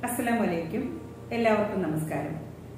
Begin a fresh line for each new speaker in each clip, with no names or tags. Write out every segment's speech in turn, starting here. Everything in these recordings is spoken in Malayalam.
അസ്സലാമു അലൈക്കും എല്ലാവർക്കും നമസ്കാരം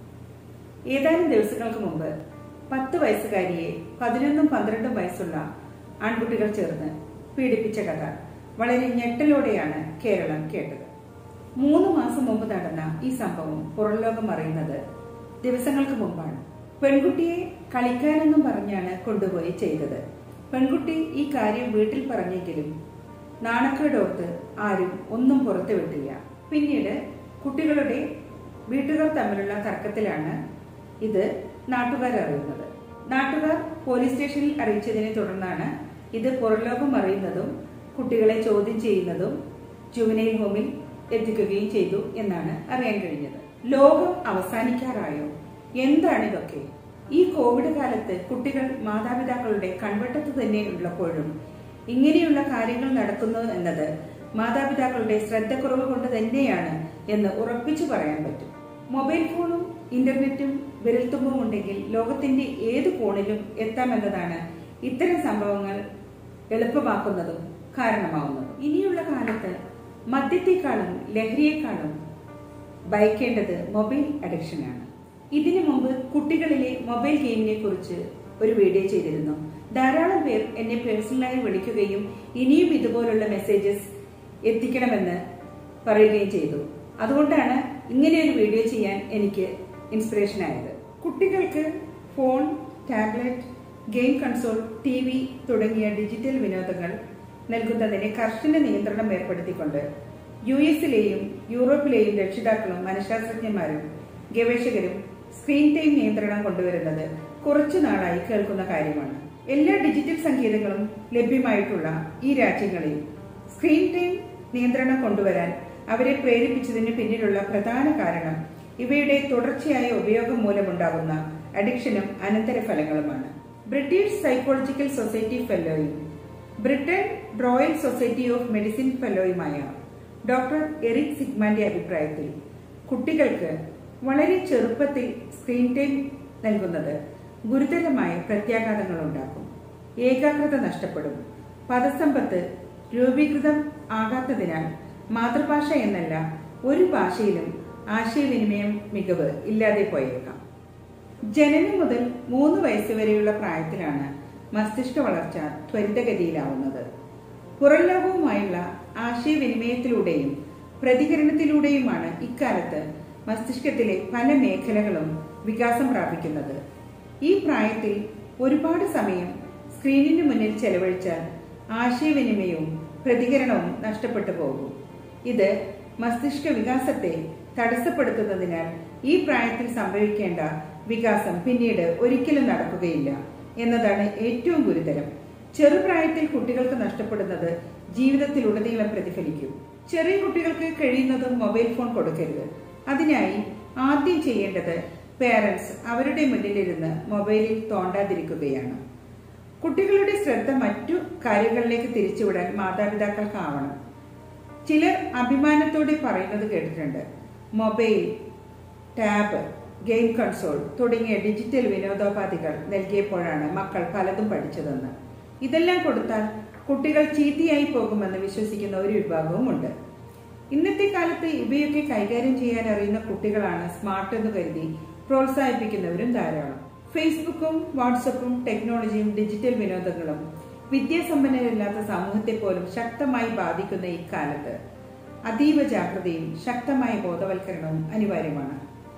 ഏതാനും ദിവസങ്ങൾക്ക് മുമ്പ് പത്ത് വയസ്സുകാരിയെ പതിനൊന്നും പന്ത്രണ്ടും വയസ്സുള്ള ആൺകുട്ടികൾ ചേർന്ന് പീഡിപ്പിച്ച കഥ വളരെ ഞെട്ടലോടെയാണ് കേരളം കേട്ടത് മൂന്ന് മാസം മുമ്പ് നടന്ന ഈ സംഭവം പുറംലോകം അറിയുന്നത് ദിവസങ്ങൾക്ക് മുമ്പാണ് പെൺകുട്ടിയെ കളിക്കാനെന്നും പറഞ്ഞാണ് കൊണ്ടുപോയി ചെയ്തത് പെൺകുട്ടി ഈ കാര്യം വീട്ടിൽ പറഞ്ഞെങ്കിലും നാണക്കേടോർത്ത് ആരും ഒന്നും പുറത്തു വിട്ടില്ല പിന്നീട് കുട്ടികളുടെ വീട്ടുകാർ തമ്മിലുള്ള തർക്കത്തിലാണ് ഇത് നാട്ടുകാർ അറിയുന്നത് നാട്ടുകാർ പോലീസ് സ്റ്റേഷനിൽ അറിയിച്ചതിനെ തുടർന്നാണ് ഇത് പുറംലോകം അറിയുന്നതും കുട്ടികളെ ചോദ്യം ചെയ്യുന്നതും ജുവനൈൽ ഹോമിൽ എത്തിക്കുകയും ചെയ്തു എന്നാണ് അറിയാൻ കഴിഞ്ഞത് ലോകം അവസാനിക്കാറായോ എന്താണ് ഇതൊക്കെ ഈ കോവിഡ് കാലത്ത് കുട്ടികൾ മാതാപിതാക്കളുടെ കൺവട്ടത്ത് തന്നെ ഉള്ളപ്പോഴും ഇങ്ങനെയുള്ള കാര്യങ്ങൾ നടക്കുന്നു എന്നത് മാതാപിതാക്കളുടെ ശ്രദ്ധക്കുറവ് കൊണ്ട് തന്നെയാണ് എന്ന് ഉറപ്പിച്ചു പറയാൻ പറ്റും മൊബൈൽ ഫോണും ഇന്റർനെറ്റും വിരൽത്തുമ്പും ഉണ്ടെങ്കിൽ ലോകത്തിന്റെ ഏത് കോണിലും എത്താമെന്നതാണ് ഇത്തരം സംഭവങ്ങൾ എളുപ്പമാക്കുന്നതും കാരണമാവുന്നതും ഇനിയുള്ള കാലത്ത് മദ്യത്തെക്കാളും ലഹരിയെക്കാളും ഭയക്കേണ്ടത് മൊബൈൽ അഡിക്ഷനാണ് ഇതിനു മുമ്പ് കുട്ടികളിലെ മൊബൈൽ ഗെയിമിനെ കുറിച്ച് ഒരു വീഡിയോ ചെയ്തിരുന്നു ധാരാളം പേർ എന്നെ പേഴ്സണലായി വിളിക്കുകയും ഇനിയും ഇതുപോലുള്ള മെസ്സേജസ് എത്തിക്കണമെന്ന് പറയുകയും ചെയ്തു അതുകൊണ്ടാണ് ഇങ്ങനെ ഒരു വീഡിയോ ചെയ്യാൻ എനിക്ക് ഇൻസ്പിറേഷൻ ആയത് കുട്ടികൾക്ക് phone tablet game console T V തുടങ്ങിയ ഡിജിറ്റൽ വിനോദങ്ങൾ നൽകുന്നതിന് കർശന നിയന്ത്രണം ഏർപ്പെടുത്തിക്കൊണ്ട് യു എസിലെയും യൂറോപ്പിലെയും രക്ഷിതാക്കളും മനഃശാസ്ത്രജ്ഞന്മാരും ഗവേഷകരും സ്ക്രീൻ ടൈം നിയന്ത്രണം കൊണ്ടുവരുന്നത് കുറച്ചു നാളായി കേൾക്കുന്ന കാര്യമാണ് എല്ലാ ഡിജിറ്റൽ സങ്കേതങ്ങളും ലഭ്യമായിട്ടുള്ള ഈ രാജ്യങ്ങളിൽ സ്ക്രീൻ ടൈം നിയന്ത്രണം കൊണ്ടുവരാൻ അവരെ പ്രേരിപ്പിച്ചതിന് പിന്നിലുള്ള പ്രധാന കാരണം ഇവയുടെ തുടർച്ചയായ ഉപയോഗം മൂലമുണ്ടാകുന്ന അഡിക്ഷനും അനന്തരഫലങ്ങളുമാണ് ബ്രിട്ടീഷ് സൈക്കോളജിക്കൽ സൊസൈറ്റി ഫെല്ലോയും Britain royal society of medicine ഫെല്ലോയുമായ ഡോക്ടർ എറിക് സിഗ്മാന്റെ അഭിപ്രായത്തിൽ കുട്ടികൾക്ക് വളരെ ചെറുപ്പത്തിൽ സ്ക്രീൻ ടൈം നൽകുന്നത് ഗുരുതരമായ പ്രത്യാഘാതങ്ങൾ ഉണ്ടാക്കും ഏകാഗ്രത നഷ്ടപ്പെടും പദസമ്പത്ത് രൂപീകൃതം ആകാത്തതിനാൽ മാതൃഭാഷ എന്നല്ല ഒരു ഭാഷയിലും ആശയവിനിമയം മികവ് ഇല്ലാതെ പോയേക്കാം ജനനം മുതൽ മൂന്ന് വയസ്സ് വരെയുള്ള പ്രായത്തിലാണ് മസ്തിഷ്ക വളർച്ച ത്വരിതഗതിയിലാവുന്നത് പുറം ലോകവുമായുള്ള ആശയവിനിമയത്തിലൂടെയും പ്രതികരണത്തിലൂടെയുമാണ് ഇക്കാലത്ത് മസ്തിഷ്കത്തിലെ പല മേഖലകളും വികാസം പ്രാപിക്കുന്നത് ഈ പ്രായത്തിൽ ഒരുപാട് സമയം സ്ക്രീനിന് മുന്നിൽ ചെലവഴിച്ചാൽ ആശയവിനിമയവും പ്രതികരണവും നഷ്ടപ്പെട്ടു പോകും ഇത് മസ്തിഷ്ക വികാസത്തെ തടസ്സപ്പെടുത്തുന്നതിനാൽ ഈ പ്രായത്തിൽ സംഭവിക്കേണ്ട വികാസം പിന്നീട് ഒരിക്കലും നടക്കുകയില്ല എന്നതാണ് ഏറ്റവും ഗുരുതരം ചെറുപ്രായത്തിൽ കുട്ടികൾക്ക് നഷ്ടപ്പെടുന്നത് ജീവിതത്തിലുടനീളം പ്രതിഫലിക്കും ചെറിയ കുട്ടികൾക്ക് കഴിയുന്നതും മൊബൈൽ ഫോൺ കൊടുക്കരുത് അതിനായി ആദ്യം ചെയ്യേണ്ടത് പേരൻസ് അവരുടെ മുന്നിലിരുന്ന് മൊബൈലിൽ തോണ്ടാതിരിക്കുകയാണ് കുട്ടികളുടെ ശ്രദ്ധ മറ്റു കാര്യങ്ങളിലേക്ക് തിരിച്ചുവിടാൻ മാതാപിതാക്കൾക്കാവണം ചിലർ അഭിമാനത്തോടെ പറയുന്നത് കേട്ടിട്ടുണ്ട് മൊബൈൽ ടാബ് ഗെയിം കൺസോൾ തുടങ്ങിയ ഡിജിറ്റൽ വിനോദോപാധികൾ നൽകിയപ്പോഴാണ് മക്കൾ പലതും പഠിച്ചതെന്ന് ഇതെല്ലാം കൊടുത്താൽ കുട്ടികൾ ചീത്തയായി പോകുമെന്ന് വിശ്വസിക്കുന്ന ഒരു വിഭാഗവുമുണ്ട് ഇന്നത്തെ കാലത്ത് ഇവയൊക്കെ കൈകാര്യം ചെയ്യാൻ അറിയുന്ന കുട്ടികളാണ് സ്മാർട്ട് എന്ന് കരുതി പ്രോത്സാഹിപ്പിക്കുന്നവരും ധാരാളം ഫേസ്ബുക്കും വാട്സപ്പും ടെക്നോളജിയും ഡിജിറ്റൽ വിനോദങ്ങളും വിദ്യാസമ്പന്നരില്ലാത്ത സമൂഹത്തെ പോലും ശക്തമായി ബാധിക്കുന്ന ഇക്കാലത്ത് അതീവ ജാഗ്രതയും ശക്തമായ ബോധവൽക്കരണവും അനിവാര്യമാണ്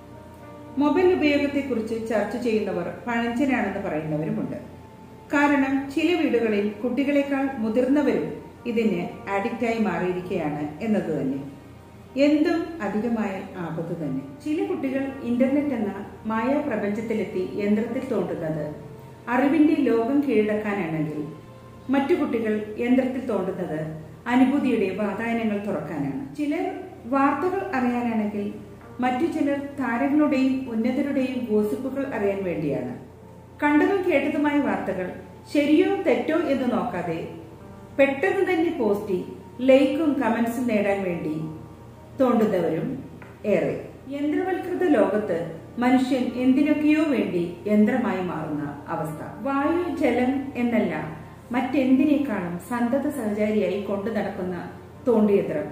മൊബൈൽ ഉപയോഗത്തെക്കുറിച്ച് ചർച്ച ചെയ്യുന്നവർ പഴഞ്ചനാണെന്ന് പറയുന്നവരുമുണ്ട് കാരണം ചില വീടുകളിൽ കുട്ടികളെക്കാൾ മുതിർന്നവരും ഇതിന് അഡിക്റ്റായി മാറിയിരിക്കുകയാണ് എന്നത് തന്നെ എന്തും അധികമായാൽ ആപത്ത് തന്നെ ചില കുട്ടികൾ ഇന്റർനെറ്റ് എന്ന മായാ പ്രപഞ്ചത്തിലെത്തി യന്ത്രത്തിൽ തോണ്ടുന്നത് അറിവിന്റെ ലോകം കീഴടക്കാനാണെങ്കിൽ മറ്റു കുട്ടികൾ യന്ത്രത്തിൽ തോണ്ടുന്നത് അനുഭൂതിയുടെ വാതായനങ്ങൾ തുറക്കാനാണ് ചിലർ വാർത്തകൾ അറിയാനാണെങ്കിൽ മറ്റു ചിലർ താരങ്ങളുടെയും ഉന്നതരുടെയും ഗോസിപ്പുകൾ അറിയാൻ വേണ്ടിയാണ് കണ്ടതും കേട്ടതുമായ വാർത്തകൾ ശരിയോ തെറ്റോ എന്ന് നോക്കാതെ പെട്ടെന്ന് തന്നെ പോസ്റ്റ് ലൈക്കും കമന്റ്സും നേടാൻ വേണ്ടി തോണ്ടുന്നവരും ഏറെ യന്ത്രവൽകൃത ലോകത്ത് മനുഷ്യൻ എന്തിനൊക്കെയോ വേണ്ടി യന്ത്രമായി മാറുന്ന അവസ്ഥ വായു ജലം എന്നല്ല മറ്റെന്തിനേക്കാളും സന്തത സഹചാരിയായി കൊണ്ടു നടക്കുന്ന തോണ്ടിയന്ത്രം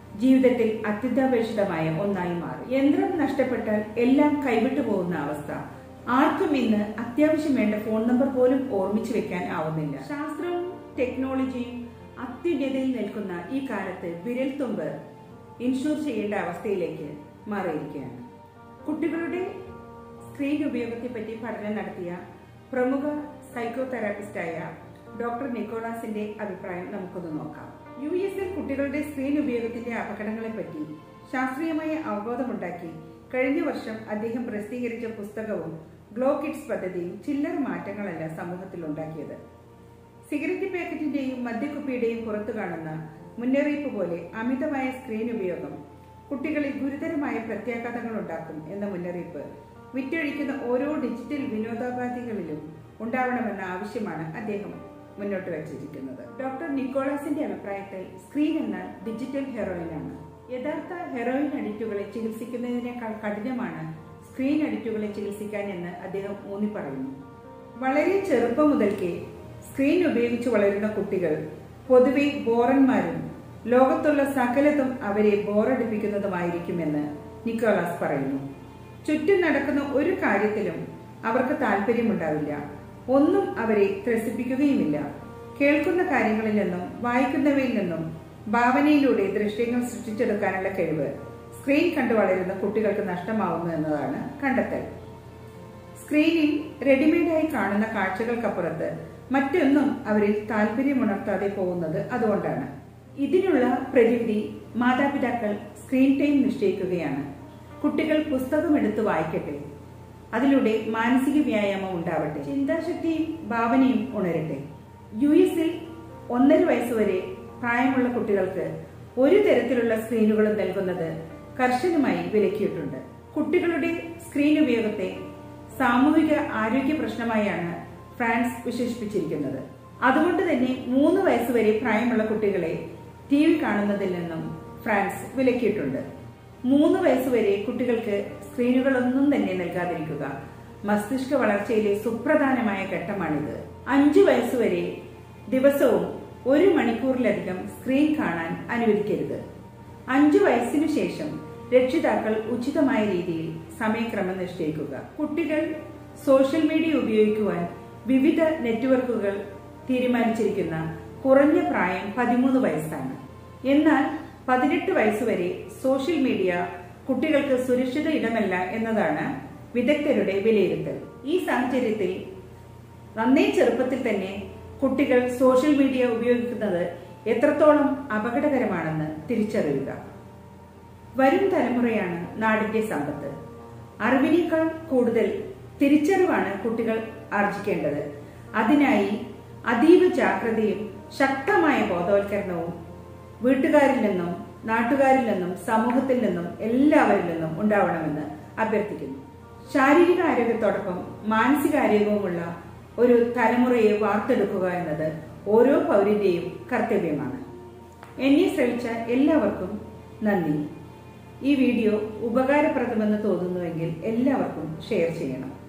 ജീവിതത്തിൽ അത്യന്താപേക്ഷിതമായ ഒന്നായി മാറി യന്ത്രം നഷ്ടപ്പെട്ടാൽ എല്ലാം കൈവിട്ടു പോകുന്ന അവസ്ഥ ആർക്കും ഇന്ന് അത്യാവശ്യം വേണ്ട ഫോൺ നമ്പർ പോലും ഓർമ്മിച്ചു വെക്കാൻ ആവുന്നില്ല ശാസ്ത്രവും ടെക്നോളജിയും അത്യുന്നതയിൽ നിൽക്കുന്ന ഈ കാലത്ത് വിരൽത്തുമ്പ് ഇൻഷൂർ ചെയ്യേണ്ട അവസ്ഥയിലേക്ക് മാറിയിരിക്കുകയാണ് കുട്ടികളുടെ സ്ക്രീൻ ഉപയോഗത്തെ പറ്റി പഠനം നടത്തിയ പ്രമുഖ സൈക്കോ തെറാപ്പിസ്റ്റായ ഡോക്ടർ നിക്കോളാസിന്റെ അഭിപ്രായം നമുക്കൊന്ന് നോക്കാം യു എസിൽ കുട്ടികളുടെ സ്ക്രീൻ ഉപയോഗത്തിന്റെ അപകടങ്ങളെ പറ്റി ശാസ്ത്രീയമായ അവബോധമുണ്ടാക്കി കഴിഞ്ഞ വർഷം അദ്ദേഹം പ്രസിദ്ധീകരിച്ച പുസ്തകവും ഗ്ലോ കിഡ്സ് പദ്ധതിയും ചില്ലറ മാറ്റങ്ങളല്ല സമൂഹത്തിൽ ഉണ്ടാക്കിയത് സിഗരറ്റ് പാക്കറ്റിന്റെയും മദ്യക്കുപ്പിയുടെയും പുറത്തു കാണുന്ന മുന്നറിയിപ്പ് പോലെ അമിതമായ സ്ക്രീൻ ഉപയോഗം കുട്ടികളിൽ ഗുരുതരമായ പ്രത്യാഘാതങ്ങൾ ഉണ്ടാക്കും എന്ന മുന്നറിയിപ്പ് വിറ്റൊഴിക്കുന്ന ഓരോ ഡിജിറ്റൽ വിനോദോപാധികളിലും ഉണ്ടാവണമെന്ന ആവശ്യമാണ് അദ്ദേഹം മുന്നോട്ട് വച്ചിരിക്കുന്നത് ഡോക്ടർ നിക്കോളാസിന്റെ അഭിപ്രായത്തിൽ സ്ക്രീൻ എന്നാൽ ഡിജിറ്റൽ ഹെറോയിനാണ് യഥാർത്ഥ ഹെറോയിൻ അഡിക്റ്റുകളെ ചികിത്സിക്കുന്നതിനേക്കാൾ കഠിനമാണ് സ്ക്രീൻ അഡിക്റ്റുകളെ ചികിത്സിക്കാൻ എന്ന് അദ്ദേഹം ഊന്നി പറയുന്നു വളരെ ചെറുപ്പം മുതൽക്കേ സ്ക്രീൻ ഉപയോഗിച്ച് വളരുന്ന കുട്ടികൾ പൊതുവെ ബോറന്മാരും ലോകത്തുള്ള സകലതും അവരെ ബോറടിപ്പിക്കുന്നതുമായിരിക്കുമെന്ന് നിക്കോളാസ് പറയുന്നു ചുറ്റും നടക്കുന്ന ഒരു കാര്യത്തിലും അവർക്ക് താല്പര്യമുണ്ടാവില്ല ഒന്നും അവരെ ത്രസിപ്പിക്കുകയുമില്ല കേൾക്കുന്ന കാര്യങ്ങളിൽ നിന്നും വായിക്കുന്നവയിൽ നിന്നും ഭാവനയിലൂടെ ദൃശ്യങ്ങൾ സൃഷ്ടിച്ചെടുക്കാനുള്ള കഴിവ് സ്ക്രീൻ കണ്ടു വളരുന്ന കുട്ടികൾക്ക് നഷ്ടമാവുന്നു എന്നതാണ് കണ്ടെത്തൽ സ്ക്രീനിൽ റെഡിമെയ്ഡായി കാണുന്ന കാഴ്ചകൾക്കപ്പുറത്ത് മറ്റൊന്നും അവരിൽ താല്പര്യമുണർത്താതെ പോകുന്നത് അതുകൊണ്ടാണ് ഇതിനുള്ള പ്രതിവിധി മാതാപിതാക്കൾ സ്ക്രീൻ ടൈം നിശ്ചയിക്കുകയാണ് കുട്ടികൾ പുസ്തകം എടുത്ത് വായിക്കട്ടെ അതിലൂടെ മാനസിക വ്യായാമം ഉണ്ടാവട്ടെ ചിന്താശക്തിയും ഭാവനയും ഉണരട്ടെ യു എസിൽ ഒന്നര വയസ്സുവരെ പ്രായമുള്ള കുട്ടികൾക്ക് ഒരു തരത്തിലുള്ള സ്ക്രീനുകളും നൽകുന്നത് കർശനമായി വിലക്കിയിട്ടുണ്ട് കുട്ടികളുടെ സ്ക്രീൻ ഉപയോഗത്തെ സാമൂഹിക ആരോഗ്യ പ്രശ്നമായാണ് ഫ്രാൻസ് വിശേഷിപ്പിച്ചിരിക്കുന്നത് അതുകൊണ്ട് തന്നെ മൂന്ന് വയസ്സുവരെ പ്രായമുള്ള കുട്ടികളെ ടി വി കാണുന്നതിൽ നിന്നും ഫ്രാൻസ് വിലക്കിയിട്ടുണ്ട് മൂന്ന് വയസ്സുവരെ കുട്ടികൾക്ക് സ്ക്രീനുകളൊന്നും തന്നെ നൽകാതിരിക്കുക മസ്തിഷ്ക വളർച്ചയിലെ സുപ്രധാനമായ ഘട്ടമാണിത് അഞ്ചു വയസ്സുവരെ ദിവസവും ഒരു മണിക്കൂറിലധികം സ്ക്രീൻ കാണാൻ അനുവദിക്കരുത് അഞ്ചു വയസ്സിനു ശേഷം രക്ഷിതാക്കൾ ഉചിതമായ രീതിയിൽ സമയക്രമം നിശ്ചയിക്കുക കുട്ടികൾ സോഷ്യൽ മീഡിയ ഉപയോഗിക്കുവാൻ വിവിധ നെറ്റ്വർക്കുകൾ തീരുമാനിച്ചിരിക്കുന്ന കുറഞ്ഞ പ്രായം പതിമൂന്ന് വയസ്സാണ് എന്നാൽ പതിനെട്ട് വയസ്സുവരെ സോഷ്യൽ മീഡിയ കുട്ടികൾക്ക് സുരക്ഷിത ഇടമല്ല എന്നതാണ് വിദഗ്ധരുടെ വിലയിരുത്തൽ ഈ സാഹചര്യത്തിൽ നന്നേ ചെറുപ്പത്തിൽ തന്നെ കുട്ടികൾ സോഷ്യൽ മീഡിയ ഉപയോഗിക്കുന്നത് എത്രത്തോളം അപകടകരമാണെന്ന് തിരിച്ചറിയുക വരും തലമുറയാണ് നാടിന്റെ സമ്പത്ത് അറിവിനേക്കാൾ കൂടുതൽ തിരിച്ചറിവാണ് കുട്ടികൾ ആർജിക്കേണ്ടത് അതിനായി അതീവ ജാഗ്രതയും ശക്തമായ ബോധവൽക്കരണവും വീട്ടുകാരിൽ നിന്നും നാട്ടുകാരിൽ നിന്നും സമൂഹത്തിൽ നിന്നും എല്ലാവരിൽ നിന്നും ഉണ്ടാവണമെന്ന് അഭ്യർത്ഥിക്കുന്നു ശാരീരിക ആരോഗ്യത്തോടൊപ്പം മാനസികാരോഗ്യവുമുള്ള ഒരു തലമുറയെ വാർത്തെടുക്കുക എന്നത് ഓരോ പൗരന്റെയും കർത്തവ്യമാണ് എന്നെ ശ്രമിച്ച എല്ലാവർക്കും നന്ദി ഈ വീഡിയോ ഉപകാരപ്രദമെന്ന് തോന്നുന്നുവെങ്കിൽ എല്ലാവർക്കും ഷെയർ ചെയ്യണം